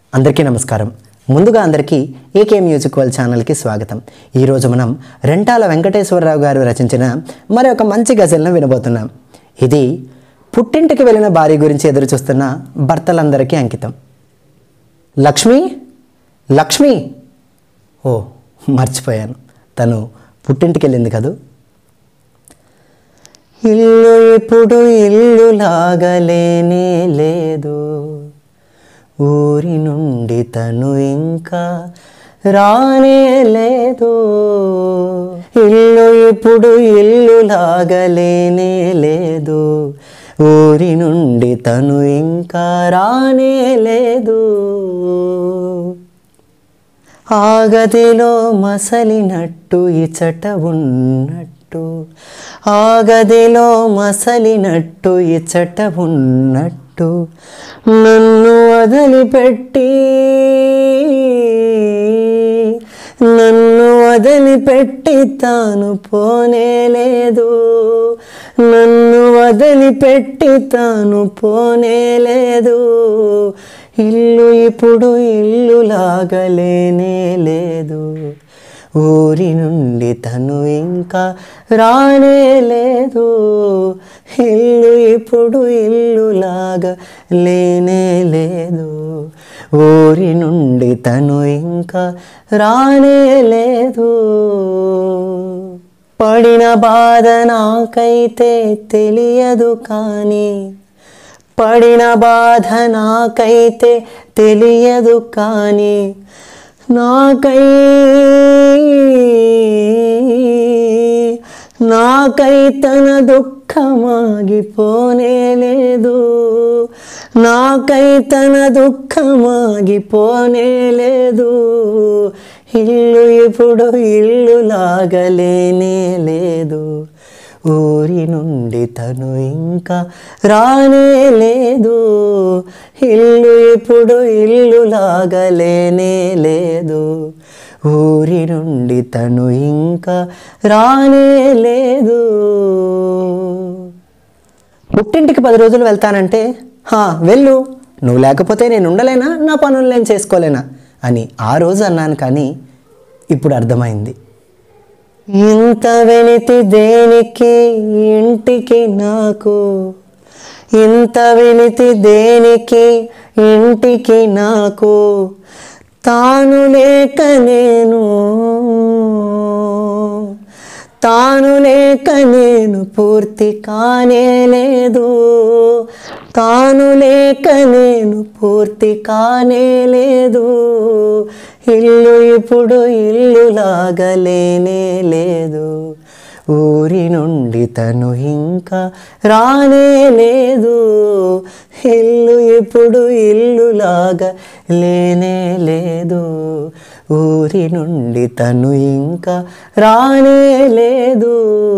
అందరికీ నమస్కారం ముందుగా అందరికీ ఏకే మ్యూజిక్ వరల్డ్ ఛానల్కి స్వాగతం ఈరోజు మనం రెంటాల వెంకటేశ్వరరావు గారు రచించిన మరొక మంచి గజల్ను వినబోతున్నాం ఇది పుట్టింటికి వెళ్ళిన భార్య గురించి ఎదురు చూస్తున్న భర్తలందరికీ అంకితం లక్ష్మి లక్ష్మి ఓ మర్చిపోయాను తను పుట్టింటికి వెళ్ళింది కదూ ఇల్లు ఇప్పుడు ఇల్లు లాగలేనే లేదు ఊరి నుండి తను ఇంకా రానే లేదు ఇల్లు ఇప్పుడు ఇల్లు లాగలేనే లేదు ఊరి నుండి తను ఇంకా రానే లేదు ఆ గదిలో మసలినట్టు ఇచట ఉన్నట్టు ఆ గదిలో మసలినట్టు ఇచట ఉన్నట్టు నన్ను వదిలిపెట్టి నన్ను వదిలిపెట్టి తాను పోనే లేదు నన్ను వదిలిపెట్టి తాను పోనే లేదు ఇల్లు ఇప్పుడు ఇల్లు లాగలేనే లేదు ఊరి నుండి తను ఇంకా రానే లేదు ఇల్లు ఇప్పుడు ఇల్లు లాగా లేనే లేదు ఊరి నుండి తను ఇంకా రానే లేదు పడిన బాధ నాకైతే తెలియదు కానీ పడిన బాధ నాకైతే తెలియదు కానీ నాకై నాకై తన దుఃఖమాగిపోనే లేదు నాకై తన దుఃఖమాగిపోనే లేదు ఇల్లు ఇప్పుడు ఇల్లు లాగలేనే లేదు ఊరి నుండి తను ఇంకా రానే లేదు ఇల్లు ఇప్పుడు ఇల్లు లాగలేనే లేదు ఊరి నుండి తను ఇంకా రానే లేదు పుట్టింటికి పది రోజులు వెళ్తానంటే హా వెళ్ళు నువ్వు లేకపోతే నేను ఉండలేనా నా పనులు నేను చేసుకోలేనా అని ఆ రోజు అన్నాను కానీ ఇప్పుడు అర్థమైంది ఇంత వెలితి దేనికి ఇంటికి నాకు ఇంత వెలితి దేనికి ఇంటికి నాకు తాను లేక నేను తాను లేక నేను పూర్తి కానే లేదు తాను లేక నేను పూర్తి కానే లేదు ఇల్లు ఇప్పుడు ఇల్లు లాగలేనే లేదు ఊరి నుండి తను ఇంకా రానే లేదు ఇల్లు ఇప్పుడు ఇల్లు లాగా లేనే లేదు ఊరి నుండి తను ఇంకా రానే లేదు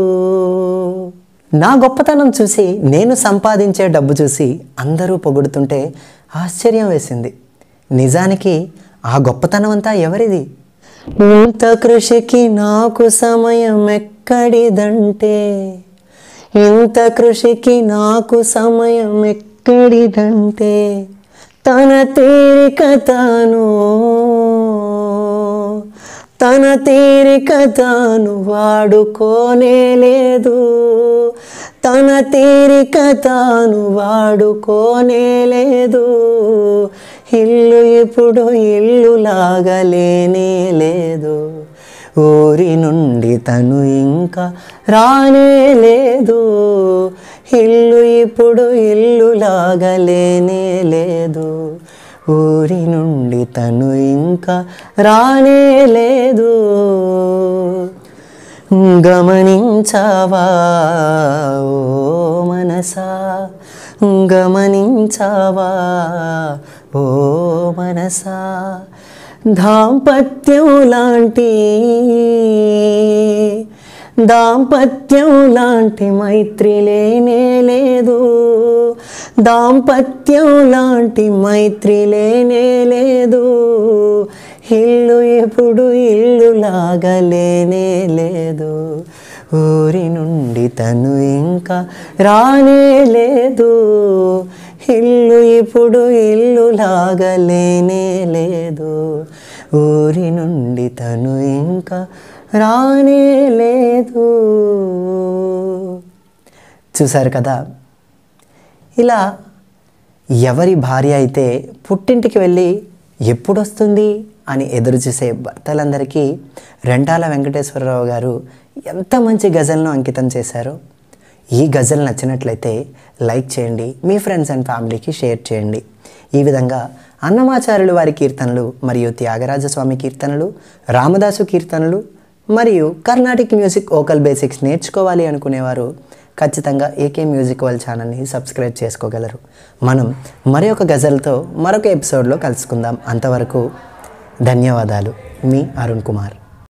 నా గొప్పతనం చూసి నేను సంపాదించే డబ్బు చూసి అందరూ పొగుడుతుంటే ఆశ్చర్యం వేసింది నిజానికి ఆ గొప్పతనం అంతా ఎవరిది ఇంత కృషికి నాకు సమయం ఎక్కడిదంటే ఇంత కృషికి నాకు సమయం ఎక్కడిదంటే తన తీరిక తాను తన తీరిక తాను వాడుకోనే లేదు తన తీరిక తాను వాడుకోనే లేదు ఇల్లు ఇప్పుడు ఇల్లు లాగలేనే లేదు ఊరి నుండి తను ఇంకా రానే లేదు ఇల్లు ఇప్పుడు ఇల్లు లాగలేనే లేదు ఊరి నుండి తను ఇంకా రానే లేదు గమనించావా ఓ మనసా గమనించావా ఓ మనసా దాంపత్యం లాంటి దాంపత్యం లాంటి మైత్రి లేనే లేదు దాంపత్యం లాంటి మైత్రి లేనే లేదు ఇల్లు ఎప్పుడు ఇల్లు లాగలేనే లేదు ఊరి నుండి తను ఇంకా రానే లేదు ఇల్లు ఇప్పుడు ఇల్లు లాగలేనే లేదు ఊరి నుండి తను ఇంకా రానే లేదు చూశారు కదా ఇలా ఎవరి భార్య అయితే పుట్టింటికి వెళ్ళి ఎప్పుడు వస్తుంది అని ఎదురు చూసే భర్తలందరికీ రెంటాల వెంకటేశ్వరరావు గారు ఎంత మంచి గజల్ను అంకితం చేశారో ఈ గజల్ నచ్చినట్లయితే లైక్ చేయండి మీ ఫ్రెండ్స్ అండ్ ఫ్యామిలీకి షేర్ చేయండి ఈ విధంగా అన్నమాచార్యులు వారి కీర్తనలు మరియు త్యాగరాజస్వామి కీర్తనలు రామదాసు కీర్తనలు మరియు కర్ణాటిక్ మ్యూజిక్ ఓకల్ బేసిక్స్ నేర్చుకోవాలి అనుకునేవారు ఖచ్చితంగా ఏకే మ్యూజిక్ వాళ్ళ ఛానల్ని సబ్స్క్రైబ్ చేసుకోగలరు మనం మరి ఒక గజల్తో మరొక ఎపిసోడ్లో కలుసుకుందాం అంతవరకు ధన్యవాదాలు మీ అరుణ్ కుమార్